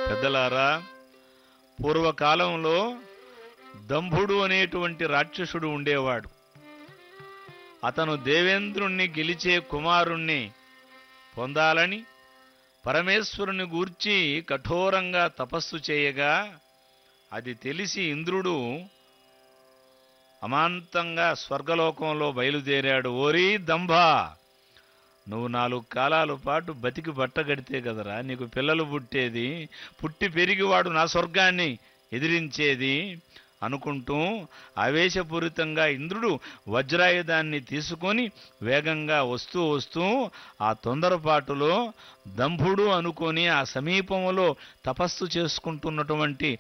పెద్దలారా పూర్వకాలంలో దంభుడు అనేటువంటి రాక్షసుడు ఉండేవాడు అతను దేవేంద్రుణ్ణి గెలిచే కుమారుణ్ణి పొందాలని పరమేశ్వరుని గూర్చి కఠోరంగా తపస్సు చేయగా అది తెలిసి ఇంద్రుడు అమాంతంగా స్వర్గలోకంలో బయలుదేరాడు ఓరీ దంభా నువ్వు నాలుగు కాలాల పాటు బతికి బట్టగడితే కదరా నీకు పిల్లలు పుట్టేది పుట్టి పెరిగి వాడు నా స్వర్గాన్ని ఎదిరించేది అనుకుంటూ ఆవేశపూరితంగా ఇంద్రుడు వజ్రాయుధాన్ని తీసుకొని వేగంగా వస్తూ వస్తూ ఆ తొందరపాటులో దంభుడు అనుకొని ఆ సమీపంలో తపస్సు చేసుకుంటున్నటువంటి